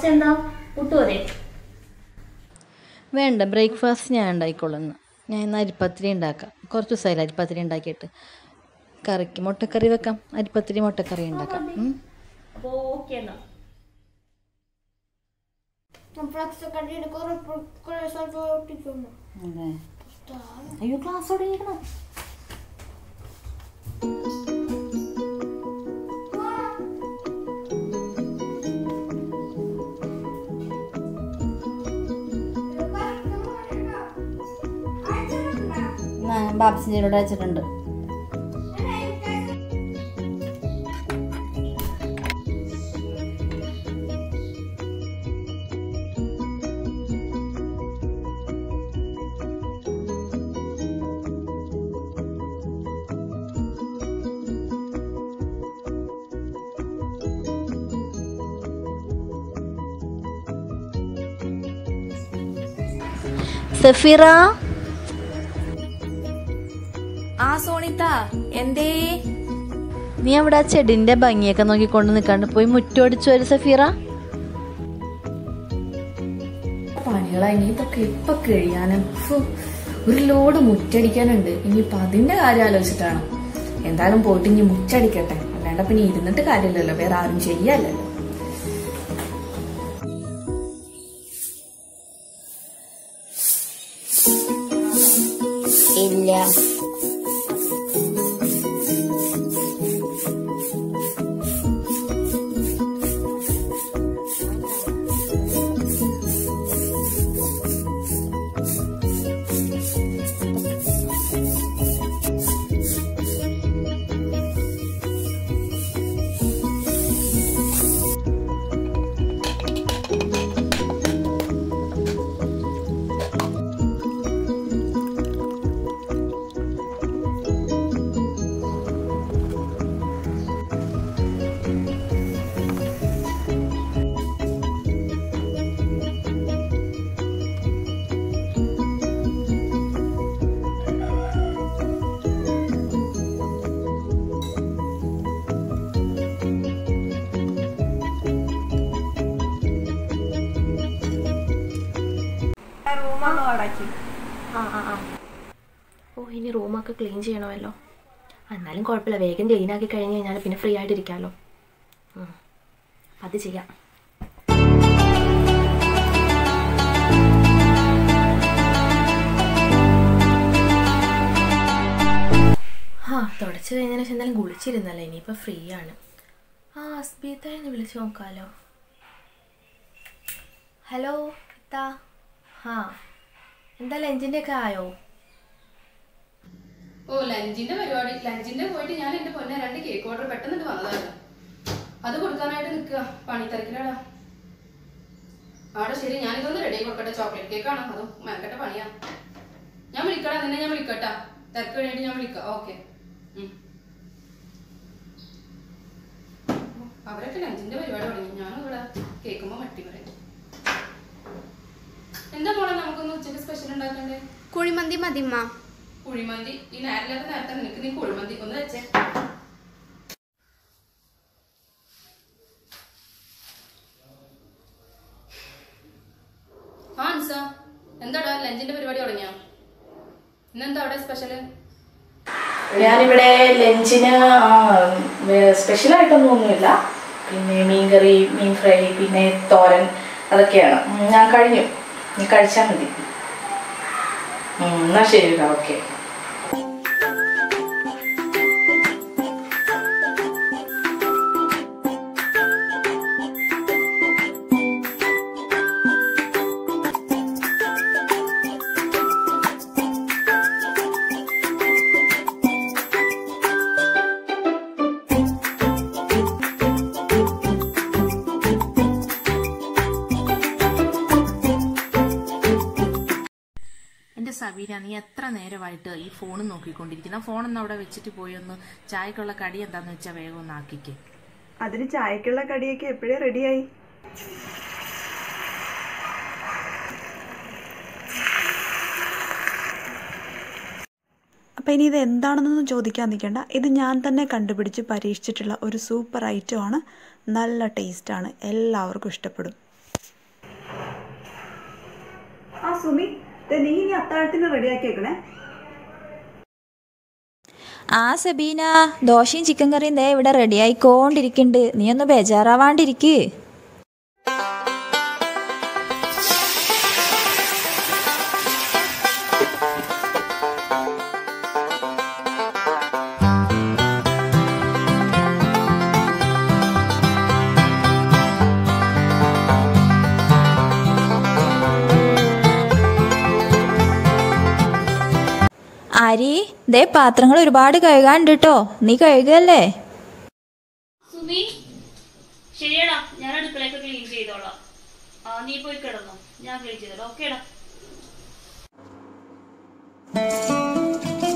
Breakfast എന്താ പുട്ടുവരെ വേണ്ട breakfast ഞാൻ ഉണ്ടായിക്കോളുന്നു ഞാൻ ഇന്ന് അരിപ്പത്തിരി ഉണ്ടാക്കാം കുറച്ച് ദിവസമായില്ല അരിപ്പത്തിരി ഉണ്ടാക്കിയിട്ട് കറിക്ക് മുട്ടക്കറി വെക്കാം അരിപ്പത്തിരി മുട്ടക്കറി ഉണ്ടാക്കാം ഉം. അപ്പോൾ ഓക്കെ എന്നാ ഫ്ലക്സ് ഒക്കെ അടിയിട്ട് കുറെ കുറെ സ്ഥലത്ത് ഒട്ടിക്കുന്നു അതെ അയ്യോ ക്ലാസ് തുടങ്ങിയിരിക്കണം ബാബിസിൻ്റെ അയച്ചിട്ടുണ്ട് സഫീറ ആ സോണിത്ത എന്തേ നീ അവിടെ ആ ചെടിന്റെ ഭംഗിയൊക്കെ നോക്കിക്കൊണ്ട് നിൽക്കാണ്ട് പോയി മുറ്റോടിച്ചു വരും സഫീറ പണികളാ ഇനി ഇതൊക്കെ ഇപ്പൊ കഴിയാനും ഫു, ഒരു ലോഡ് മുറ്റടിക്കാനുണ്ട് ഇനിയിപ്പൊ അതിന്റെ കാര്യം ആലോചിച്ചിട്ടാണ് എന്തായാലും പോയിട്ട് ഇനി മുറ്റടിക്കട്ടെ അല്ലാണ്ട് പിന്നെ ഇരുന്നിട്ട് കാര്യമില്ലല്ലോ വേറെ ആരും ചെയ്യാല്ലല്ലോ ഇല്ല ഓ ഇനി റൂമൊക്കെ ക്ലീൻ ചെയ്യണമല്ലോ എന്നാലും കുഴപ്പമില്ല വേഗം ക്ലീൻ ആക്കി കഴിഞ്ഞ് കഴിഞ്ഞാൽ പിന്നെ ഫ്രീ ആയിട്ടിരിക്കാമല്ലോ ഉം. അത് ചെയ്യാം ആ തുടച്ച് കഴിഞ്ഞതിന് ശേഷം എന്തായാലും കുളിച്ചിരുന്നല്ലോ ഇനിയിപ്പോൾ ഫ്രീ ആണ് ആ അസ്ബീത്ത എന്ന് വിളിച്ച് നോക്കാമല്ലോ ഹലോ ഇത്താ ആ എന്താ ലഞ്ചിൻ്റെ ഒക്കെ ആയോ ഓ ലഞ്ചിന്റെ പരിപാടി ലഞ്ചിന്റെ പോയിട്ട് ഞാൻ എന്റെ പൊന്നെ രണ്ട് കേക്ക് ഓർഡർ പെട്ടെന്ന് വന്നതായിരുന്നു അത് കൊടുക്കാനായിട്ട് നിൽക്കുക പണിത്തിരക്കിലാടാ ആടെ ശരി ഞാനിതൊന്ന് റെഡി കൊടുക്കട്ടെ ചോക്ലേറ്റ് കേക്കാണ് അതോ മെനക്കെട്ട പണിയാ ഞാൻ വിളിക്കടാ നിന്നെ ഞാൻ വിളിക്കട്ടാ തിരക്ക് കഴിഞ്ഞിട്ട് ഞാൻ വിളിക്കാം ഓക്കെ അവരൊക്കെ ലഞ്ചിന്റെ പരിപാടി തുടങ്ങി ഞാനും ഇവിടെ കേൾക്കുമ്പോ മട്ടി പറയും എന്താ മോളെ നമുക്കൊന്ന് ഉച്ചയ്ക്ക് സ്പെഷ്യൽ ഉണ്ടാക്കണ്ടേ കുഴിമന്തി മതിമ്മ കുഴിമന്തി ഈ നേരമില്ലാത്ത നേരത്തെ നിനക്ക് നീ കുഴിമന്തി ഒന്ന് വെച്ചേ ആ അൻസ എന്താടാ ലഞ്ചിന്റെ പരിപാടി തുടങ്ങിയോ ഇന്നെന്താ അവിടെ സ്പെഷ്യല് ഞാനിവിടെ ലഞ്ചിന് സ്പെഷ്യൽ ആയിട്ടൊന്നും ഒന്നുമില്ല പിന്നെ മീൻകറി മീൻ ഫ്രൈ പിന്നെ തോരൻ അതൊക്കെയാണ് ഉം, ഞാൻ കഴിഞ്ഞു നീ കഴിച്ചാൽ മതി ഉം, എന്നാ ശരി ഓക്കെ എൻ്റെ സബീര നീ എത്ര നേരമായിട്ട് ഈ ഫോൺ നോക്കിക്കൊണ്ടിരിക്കുന്ന ഫോണൊന്ന് അവിടെ വെച്ചിട്ട് പോയി ഒന്ന് ചായക്കുള്ള കടി എന്താന്ന് വെച്ചാൽ വേഗം ഒന്ന് ആക്കിക്കേ അതിന് ചായക്കുള്ള കടിയൊക്കെ എപ്പോഴേ റെഡിയായി അപ്പോൾ ഇനി ഇത് എന്താണെന്നൊന്നും ചോദിക്കാൻ നിൽക്കേണ്ട ഇത് ഞാൻ തന്നെ കണ്ടുപിടിച്ച് പരീക്ഷിച്ചിട്ടുള്ള ഒരു സൂപ്പർ ഐറ്റമാണ് നല്ല ടേസ്റ്റാണ് എല്ലാവർക്കും ഇഷ്ടപ്പെടും സുമി ദേ നീ ഇനി അത്താഴത്തിന് റെഡിയാക്കിയേക്കണേ ആ സബീന ദോശയും ചിക്കൻ കറിയും ദേ ഇവിടെ റെഡി ആയിക്കൊണ്ടിരിക്കുന്നുണ്ട് നീ ഒന്ന് ബേജാറാവാണ്ടിരിക്ക് ആരി ദേ പാത്രങ്ങൾ ഒരുപാട് കഴുകാനുണ്ട് കേട്ടോ നീ കഴുകല്ലേ സുമി ശരിയടാ ഞാൻ അടുക്കളയൊക്കെ ക്ലീൻ ചെയ്തോളാം ആ നീ പോയി കിടന്നോ ഞാൻ ക്ലീൻ ചെയ്തോളാം ഓക്കേടാ